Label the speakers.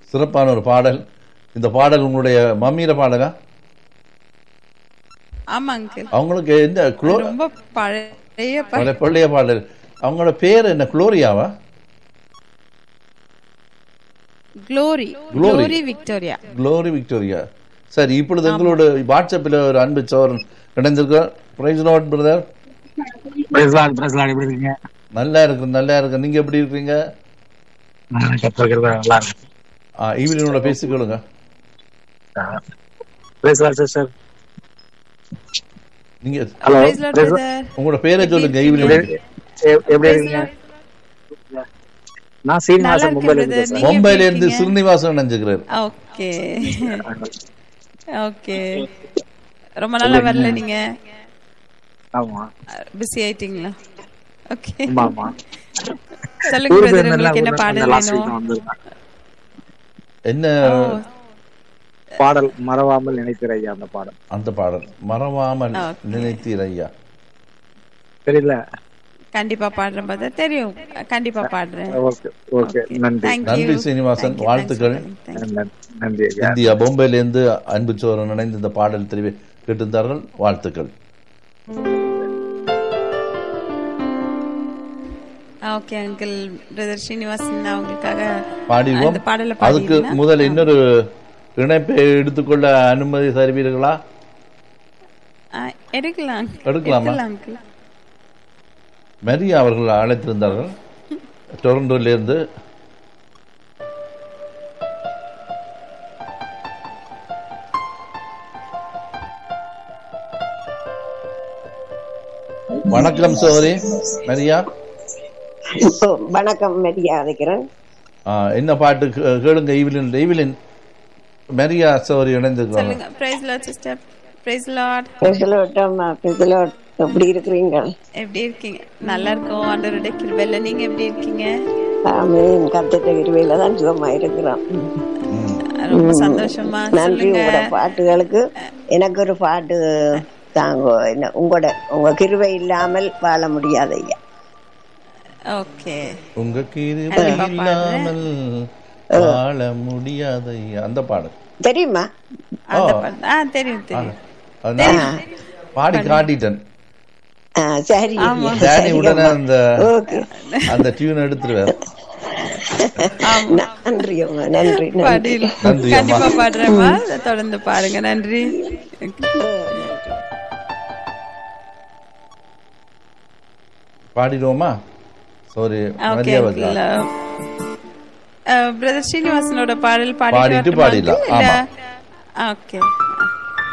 Speaker 1: சிறப்பான ஒரு பாடல் இந்த பாடல் உங்களுடைய மம்மியில பாடலா
Speaker 2: ஆமா அங்கிள்
Speaker 1: அவங்களுக்கு எந்த குளோ
Speaker 2: ரொம்ப பழைய ப-
Speaker 1: பழைய பழைய பாடல் அவங்களோட பேர் என்ன குளோரியாவா
Speaker 2: Glory
Speaker 1: Glory.
Speaker 2: Glory Victoria
Speaker 1: Glory Victoria சரி இப்பொழுது எங்களோட வாட்ஸ்அப்பில் ஒரு அன்பு சோரன் இணைந்திருக்கிறார் praise Lord brother
Speaker 3: praise the Lord praise the Lord எப்படி இருக்கீங்க
Speaker 1: நல்லா இருக்கு நல்லா இருக்கு நீங்க எப்படி இருக்கீங்க
Speaker 3: நான் கத்திருக்கிறது நல்லா இருக்கு
Speaker 1: ஆ, ஈவினிங்கோட பேசிக்கொள்ளுங்க
Speaker 3: பிரசலாட் சிஸ்டர்
Speaker 1: நீங்க
Speaker 3: ஹலோ
Speaker 2: Praise Lord, brother.
Speaker 1: உங்களோட பேரை சொல்லுங்க ஈவினிங்
Speaker 3: எப்படி இருக்கீங்க நான்
Speaker 2: நல்லா
Speaker 3: சீனிவாசன்
Speaker 2: இருக்கேன்
Speaker 3: மும்பைல இருந்து
Speaker 2: brother.
Speaker 3: பேசுறேன்
Speaker 2: நீங்க
Speaker 1: மும்பைல
Speaker 2: எப்படி
Speaker 1: இருந்து
Speaker 2: இருக்கீங்க?
Speaker 1: ஸ்ரீனிவாசன் நினைஞ்சுக்கிறார்
Speaker 2: ஓகே ஓகே ரொம்ப நாளா வரல நீங்க
Speaker 3: ஆமா
Speaker 2: பிஸி ஆயிட்டீங்களா ஓகே
Speaker 3: ஆமா ஆமா
Speaker 2: சொல்லுங்க
Speaker 3: ஊருக்கு
Speaker 2: பிரதர்
Speaker 3: இருந்தெல்லாம்
Speaker 2: உங்களுக்கு என்ன பாடல்
Speaker 3: லாஸ்ட் வீக்
Speaker 2: வேணும்
Speaker 3: வந்திருக்கேன்
Speaker 1: என்ன
Speaker 2: ஓ,
Speaker 3: பாடல் மறவாமல் நினைக்கிற ஐயா அந்த பாடல்
Speaker 1: அந்த பாடல் மறவாமல்
Speaker 2: Okay.
Speaker 1: நினைத்தீர் ஐயா
Speaker 3: தெரியல
Speaker 2: கண்டிப்பா பாடுறேன் பிரதர் தெரியும் கண்டிப்பா பாடுறேன்
Speaker 3: ஓகே ஓகே நன்றி
Speaker 2: Thank you.
Speaker 1: நன்றி சீனிவாசன்
Speaker 2: Thank you.
Speaker 1: வாழ்த்துக்கள்
Speaker 2: Thanks for calling. Thank you.
Speaker 3: நன்றி, நன்றி ஐயா
Speaker 1: இந்தியா பொம்பையில இருந்து அன்பு சோரன் இணைந்து இந்த பாடல் தெரிவி கேட்டிருந்தார்கள் வாழ்த்துக்கள்
Speaker 2: ஓகே அங்கிள் பிரதர் ஸ்ரீனிவாசன் நான் உங்களுக்காக
Speaker 1: பாடிடுவோம்
Speaker 2: அந்த பாடலை
Speaker 1: அதுக்கு
Speaker 2: பாடிடுறேன்.
Speaker 1: முதல் இன்னொரு இணைப்பை எடுத்துக்கொள்ள அனுமதி தருவீர்களா
Speaker 2: ஆ, எடுக்கலாம்
Speaker 1: எடுக்கலாமா?
Speaker 2: அங்கிள்
Speaker 1: மரியா அவர்கள் அழைத்திருந்தார்கள் டொரண்டோல இருந்து வணக்கம் சோதரி மரியா
Speaker 4: வணக்கம் மெரியா அழைக்கிறேன்
Speaker 1: ஆ, என்ன பாட்டு கே- கேளுங்க ஈவிலின் ஈவிலின் மரியா சோதரி இணைந்திருக்கிறாங்க
Speaker 2: சொல்லுங்க praise Lord sister praise Lord
Speaker 4: பெசலோட்டம் பெசலோட் எப்படி இருக்கிறீங்க
Speaker 2: எப்படி இருக்கீங்க நல்லா இருக்கோம் ஆண்டவருடைய கிருபையில நீங்க எப்படி இருக்கீங்க
Speaker 4: ஆமீன் கத்திட்ட இருவையில தான் சுகமா இருக்கிறோம்
Speaker 2: ரொம்ப சந்தோஷமா
Speaker 4: நன்றி
Speaker 2: சொல்லுங்க
Speaker 4: உங்களோட பாட்டுகளுக்கு எனக்கு ஒரு பாட்டு தாங்க என்ன உங்களோட உங்க கிருவை இல்லாமல் வாழ முடியாது ஐயா
Speaker 2: ஓகே
Speaker 1: உங்க கிருபை
Speaker 2: கண்டிப்பா
Speaker 1: இல்லாமல் வாழ முடியாது அந்த பாடல்
Speaker 4: தெரியுமா
Speaker 2: அந்த பாட்டு ஆ தெரியும் தெரியும்
Speaker 1: அது நான் பாடி காட்டிட்டேன்
Speaker 4: ஆ, சரி ஐயா,
Speaker 1: டேனி
Speaker 4: சரி
Speaker 1: உடனே
Speaker 4: அம்மா.
Speaker 1: அந்த
Speaker 4: ஓகே
Speaker 1: அந்த டியூன் எடுத்துருவார்
Speaker 4: நன்றி அம்மா நன்றி நன்றி
Speaker 2: பாடிடு
Speaker 1: நன்றி அம்மா.
Speaker 2: கண்டிப்பா பாடுறேம்மா தொடர்ந்து பாருங்க நன்றி
Speaker 1: பாடிடுவோமா சாரி
Speaker 2: ஓகே
Speaker 1: மரியா பதிலா
Speaker 2: பிரதர் ஸ்ரீனிவாசனோட பாடல்
Speaker 1: பாடிட்டு
Speaker 2: பாடிட்டு
Speaker 1: பாடிடலாம், ஆமா.
Speaker 2: ஓகே